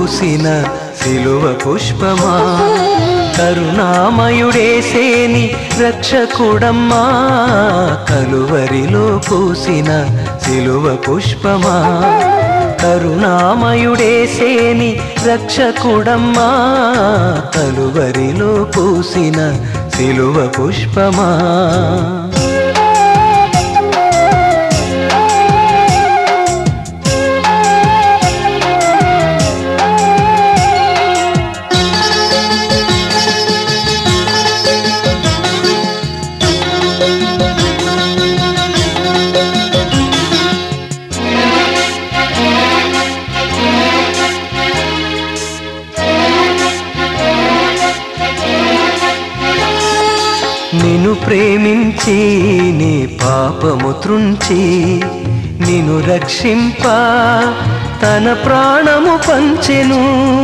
పూసిన సిలువ పుష్పమా కరుణామయుడేసేని రక్షకుడమ్మా కలువరిలో పూసిన సిలువ పుష్పమా కరుణామయుడేసేని రక్షకుడమ్మా కలువరిలో పూసిన సిలువ పుష్పమా నిన్ను ప్రేమించి నీ పాపము త్రుంచి నిన్ను రక్షింప తన ప్రాణము పంచెను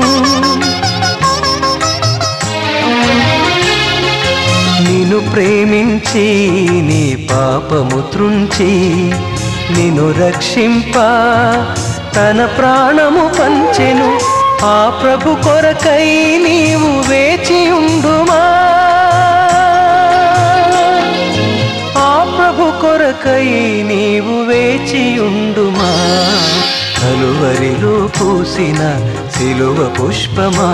నిన్ను ప్రేమించి నీ పాపము త్రుంచి నిన్ను రక్షింప తన ప్రాణము పంచెను ఆ ప్రభు కొరకై నీవు వేచి ఉండుమా ఆ ప్రభు కొరకై నీవు వేచి ఉండుమా కలువరిలో పూసిన సిలువ పుష్పమా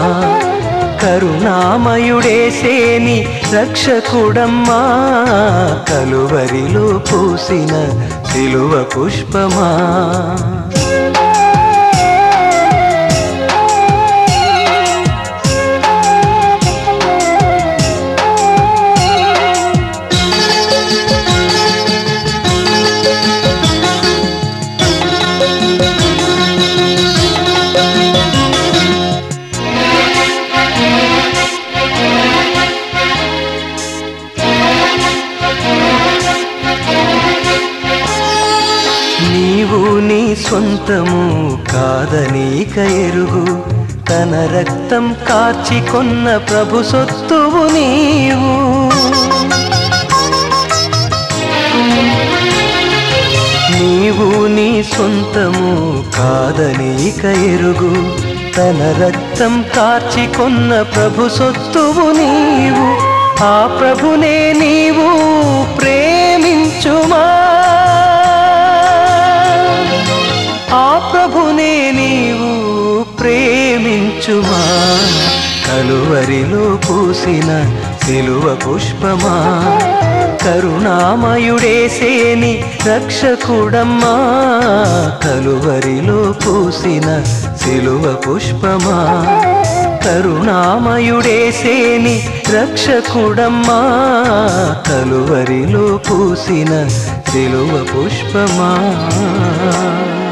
కరుణామయుడేసేని రక్షకుడమ్మా కలువరిలో పూసిన సిలువ పుష్పమా నీవు నీ సొంతము కాదనీక ఎరుగు తన రక్తం కార్చి కొన్న ప్రభు సొత్తువు నీవు నీవు నీ సొంతము కాదనీక ఎరుగు తన రక్తం కార్చి కొన్న ప్రభు సొత్తువు నీవు ఆ ప్రభునే నీవు ప్రేమించుమా ఆ ప్రభునే నీవు ప్రేమించుమా కలువరిలో పూసిన సిలువ పుష్పమా కరుణామయుడేసేని రక్షకుడమ్మా కలువరిలో పూసిన సిలువ పుష్పమా కరుణామయుడేసేని రక్షకుడమ్మా కలువరిలో పూసిన సిలువ పుష్పమా